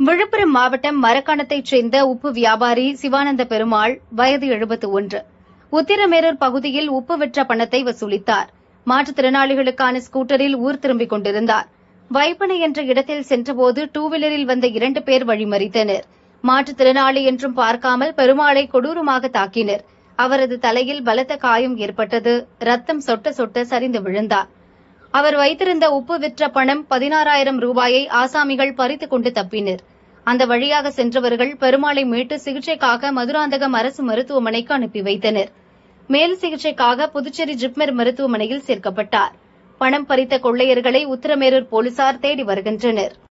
விழுப்புரம் மாவட்டம் மரக்காணத்தைச் சேர்ந்த உப்பு வியாபாரி சிவானந்த பெருமாள் வயது எழுபத்து ஒன்று உத்திரமேரூர் பகுதியில் உப்பு விற்ற பணத்தை வசூலித்தார் மாற்றுத்திறனாளிகளுக்கான ஸ்கூட்டரில் ஊர் திரும்பிக் கொண்டிருந்தார் வைப்பனை என்ற இடத்தில் சென்றபோது டூ வீலரில் வந்த இரண்டு பேர் வழிமறித்தனர் மாற்றுத்திறனாளி என்றும் பார்க்காமல் பெருமாளை கொடூரமாக தாக்கினர் அவரது தலையில் பலத்த காயம் ஏற்பட்டது ரத்தம் சொட்ட சொட்ட சரிந்து விழுந்தார் அவர் வைத்திருந்த உப்பு விற்ற பணம் பதினாறாயிரம் ரூபாயை ஆசாமிகள் பறித்துக் கொண்டு தப்பினர் அந்த வழியாக சென்றவர்கள் பெருமாளை மீட்டு சிகிச்சைக்காக மதுராந்தகம் அரசு மருத்துவமனைக்கு அனுப்பி வைத்தனர் மேல் சிகிச்சைக்காக புதுச்சேரி ஜிப்மர் மருத்துவமனையில் சேர்க்கப்பட்டார் பணம் பறித்த கொள்ளையர்களை உத்தரமேரூர் போலீசார் தேடி வருகின்றனர்